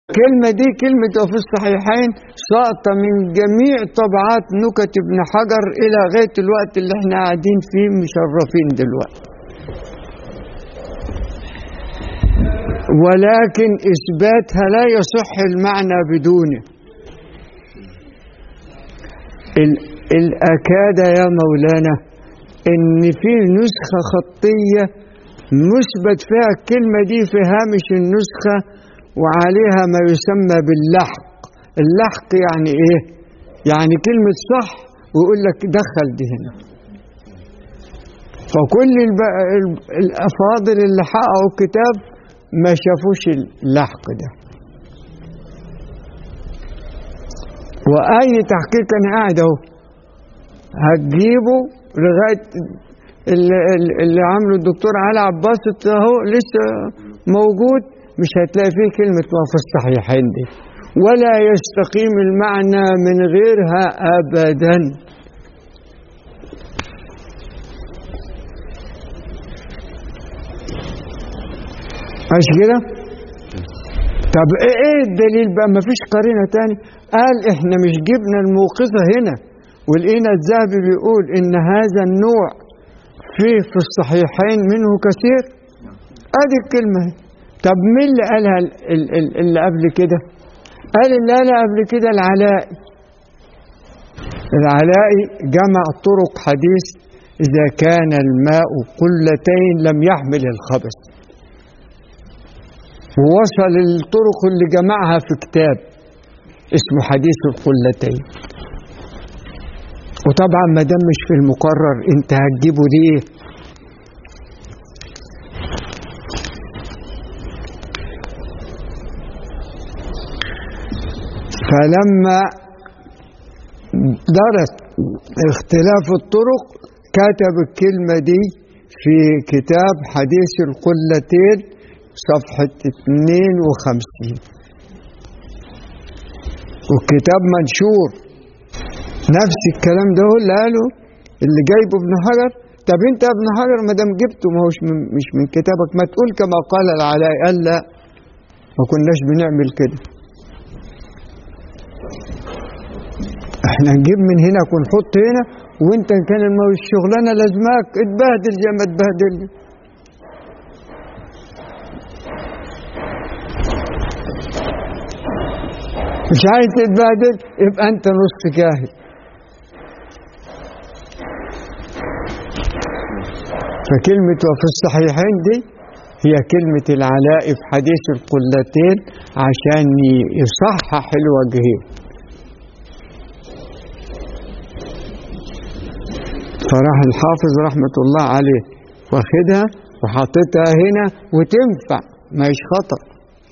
الكلمة دي كلمة وفي الصحيحين ساقطة من جميع طبعات نكت ابن حجر إلى غاية الوقت اللي احنا قاعدين فيه مشرفين دلوقتي ولكن إثباتها لا يصح المعنى بدونه ال- الأكاد يا مولانا إن في نسخة خطية مثبت فيها الكلمة دي في هامش النسخة وعليها ما يسمى باللحق اللحق يعني إيه؟ يعني كلمة صح ويقول لك دخل دي هنا فكل الب- ال- الأفاضل اللي حققوا الكتاب ما شافوش اللحق ده وأي تحقيق أنا قاعد أهو هتجيبه لغاية اللي, اللي عامله الدكتور علي عباس اهو لسه موجود مش هتلاقي فيه كلمة ما في الصحيحين دي ولا يستقيم المعنى من غيرها أبدا مش كده؟ طب ايه ايه الدليل بقى مفيش قرينة تاني قال احنا مش جبنا الموقظة هنا ولقينا الذهبي بيقول ان هذا النوع فيه في الصحيحين منه كثير ادي الكلمة اهي. طب مين اللي قالها ال- ال- ال- اللي قبل كده قال اللي قالها قبل كده العلائي العلائي جمع طرق حديث إذا كان الماء قلتين لم يحمل الخبث ووصل الطرق اللي جمعها في كتاب اسمه حديث القلتين وطبعا ما دام مش في المقرر انت هتجيبه ليه فلما درس اختلاف الطرق كتب الكلمة دي في كتاب حديث القلتين صفحة 52 والكتاب منشور نفس الكلام ده هو اللي قاله اللي جايبه ابن حجر طب انت يا ابن حجر ما دام جبته ما هوش من مش من كتابك ما تقول كما قال العلاء قال لا ما كناش بنعمل كده احنا نجيب من هنا ونحط هنا وانت إن كان المو- الشغلانه لازماك اتبهدل زي ما اتبهدل مش عايز تتبهدل يبقى انت نص جاهل فكلمة وفي الصحيحين دي هي كلمة العلاء في حديث القلتين عشان ي- يصحح الوجهين فراح الحافظ رحمة الله عليه واخدها وحاططها هنا وتنفع ما هيش خطأ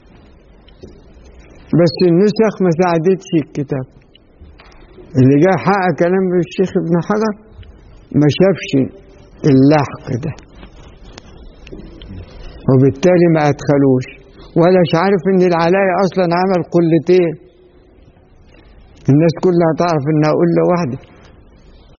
بس النسخ ما ساعدتش الكتاب اللي جاي حقق كلام الشيخ ابن حجر ما شافش اللحق ده وبالتالي ما ادخلوش ولا مش عارف ان العلاية اصلا عمل قلتين الناس كلها تعرف انها قلة واحدة